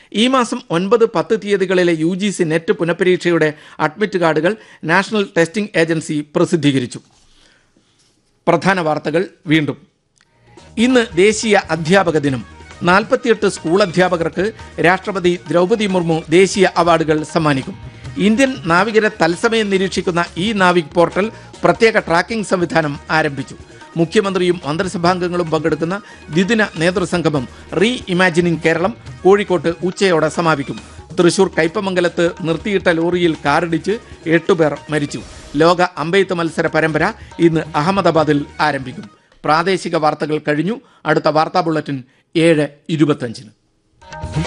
ഈ മാസം ഒൻപത് പത്ത് തീയതികളിലെ യു ജി സി നെറ്റ് പുനഃപരീക്ഷയുടെ അഡ്മിറ്റ് കാർഡുകൾ നാഷണൽ ടെസ്റ്റിംഗ് ഏജൻസി പ്രസിദ്ധീകരിച്ചു പ്രധാന വാർത്തകൾ വീണ്ടും ഇന്ന് ദേശീയ അധ്യാപക ദിനം നാൽപ്പത്തിയെട്ട് സ്കൂൾ അധ്യാപകർക്ക് രാഷ്ട്രപതി ദ്രൗപദി മുർമു ദേശീയ അവാർഡുകൾ സമ്മാനിക്കും ഇന്ത്യൻ നാവികരെ തത്സമയം നിരീക്ഷിക്കുന്ന ഈ നാവിക് പോർട്ടൽ പ്രത്യേക ട്രാക്കിംഗ് സംവിധാനം ആരംഭിച്ചു മുഖ്യമന്ത്രിയും മന്ത്രിസഭാംഗങ്ങളും പങ്കെടുക്കുന്ന ദ്വിദിന നേതൃസംഗമം റീ ഇമാജിനിങ് കേരളം കോഴിക്കോട്ട് ഉച്ചയോടെ സമാപിക്കും തൃശൂർ കയ്പമംഗലത്ത് നിർത്തിയിട്ട ലോറിയിൽ കാറിടിച്ച് എട്ടുപേർ മരിച്ചു ലോക അമ്പെയ്ത്ത് മത്സര പരമ്പര ഇന്ന് അഹമ്മദാബാദിൽ ആരംഭിക്കും പ്രാദേശിക വാർത്തകൾ കഴിഞ്ഞു അടുത്ത വാർത്താ ബുള്ളറ്റിൻ ഏഴ് ഇരുപത്തഞ്ചിന്